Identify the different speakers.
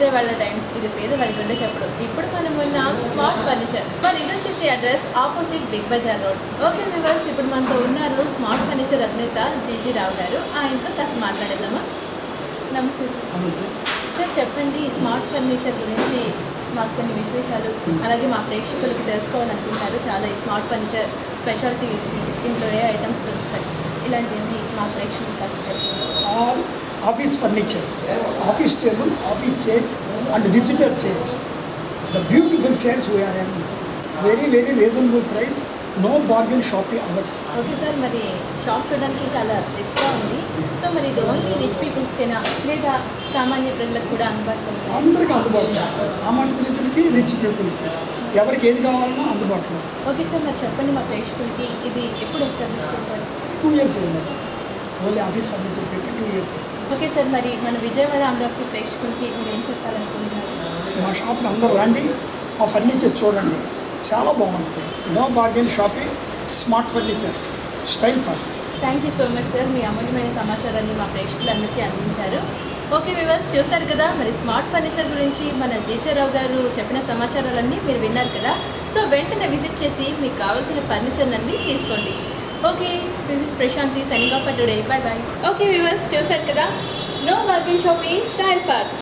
Speaker 1: Vijayawada times ఇది పేదవాడి గుండె చెప్పడం ఇప్పుడు మనం ఉన్న స్మార్ట్ ఫర్నిచర్ మరి ఇది వచ్చేసి address opposite Big Bazaar road okay viewers ఇప్పుడు మనతో ఉన్నారు స్మార్ట్ ఫర్నిచర్ అధినేత జీజీ రావు గారు ఆయనతో కాస్త మాట్లాడేద్దామా నమస్తే సార్
Speaker 2: నమస్తే
Speaker 1: సార్ చెప్పండి ఈ స్మార్ట్ ఫర్నిచర్ గురించి మాకు కొన్ని విశేషాలు అలాగే మా ప్రేక్షకులకి తెలుసుకోవాలనుకుంటారు చాలా ఈ స్మార్ట్ ఫర్నిచర్ స్పెషాలిటీ ఏంటి ఇంట్లో ఏ ఐటమ్స్ దొరుకుతాయి ఇలాంటివన్నీ మా ప్రేక్షకులు కాస్త చెప్పండి
Speaker 2: all office furniture office table office chairs and visitor chairs the beautiful chairs we're having very very reasonable price no bargain shopping hours
Speaker 1: okay sir మరి షాప్ చూడడానికి చాలా రిచ్గా ఉంది సో మరి ఇది ఓన్లీ రిచ్ పీపుల్స్కేనా లేదా సామాన్య ప్రజలకు కూడా అందుబాటులో ఉందా
Speaker 2: అందరికీ అందుబాటులో ఉంటుంది. సామాన్య ప్రజలకి రిచ్ పీపుల్కి ఎవరికి ఏది కావాలన్నా అందుబాటులో ఉంటుంది
Speaker 1: ఓకే సార్ మరి చెప్పండి మా ప్రేక్షకులకి ఇది ఎప్పుడు ఎస్టాబ్లిష్ చేశారు
Speaker 2: టూ ఇయర్స్ అయిందండి ఓన్లీ ఆఫీస్ ఫర్నిచర్ పెట్టి టూ ఇయర్స్ అయింది
Speaker 1: ఓకే సార్ మరి మన విజయవాడ అమరావతి ప్రేక్షకులకి మీరు ఏం చెప్పాలనుకుంటున్నారు
Speaker 2: మా షాప్కి అందరు రండి మా ఫర్నిచర్ చూడండి చాలా బాగుంటుంది no bargain shopping smart furniture style for
Speaker 1: thank you so much sir మీ అమూల్యమైన సమాచారాన్ని మా ప్రేక్షకులందరికీ అందించారు ఓకే వివర్స్ చూశారు కదా మరి స్మార్ట్ ఫర్నిచర్ గురించి మన జీచరావు గారు చెప్పిన సమాచారాలన్నీ మీరు విన్నారు కదా సో వెంటనే విజిట్ చేసి మీకు కావాల్సిన ఫర్నిచర్ అన్ని తీసుకోండి okay this is Prashanti signing off today bye bye okay viewers చూశారు కదా no bargain shopping style park